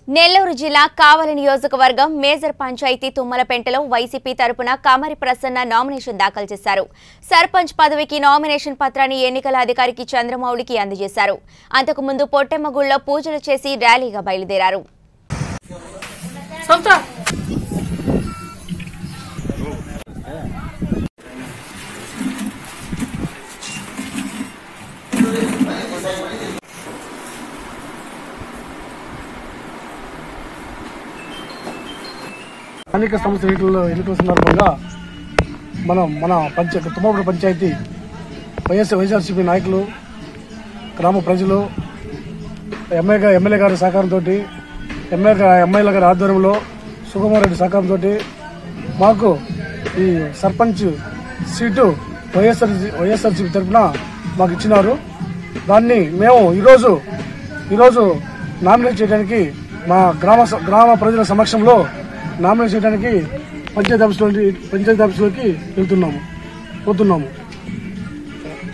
నెల్లూరు జిల్లా కావలి నియోజకవర్గం major panchayat తుమ్మలపెంటలో YCP తరపున కామరి ప్రసన్న నామినేషన్ దాఖలు చేశారు సర్పంచ్ పదవికి నామినేషన్ పత్రాన్ని ఎన్నికల అధికారికి చంద్రమౌళికి అందజేశారు అంతకుముందు పొట్టెమ్మగుళ్లో పూజలు చేసి ర్యాలీగా బయలుదేరారు స్థానిక సంస్థ ఎన్నికల్లో ఎన్నికల సందర్భంగా మనం మన పంచ తుమ్మపూడి పంచాయతీ వైఎస్ వైఎస్ఆర్సీపీ నాయకులు గ్రామ ప్రజలు ఎమ్మెల్యే ఎమ్మెల్యే గారి సహకారంతో ఎమ్మెల్యే ఎమ్మెల్యే గారి ఆధ్వర్యంలో సుకుమార్ రెడ్డి సహకారంతో మాకు ఈ సర్పంచ్ సీటు వైఎస్ఆర్ వైఎస్ఆర్సీపీ తరఫున మాకు ఇచ్చినారు దాన్ని మేము ఈరోజు ఈరోజు నామినేట్ చేయడానికి మా గ్రామ స- గ్రామ ప్రజల సమక్షంలో నామినేట్ చేయడానికి పంచాయతీ ఆఫీస్లో పంచాయతీ ఆఫీస్లోకి వెళ్తున్నాము పోతున్నాము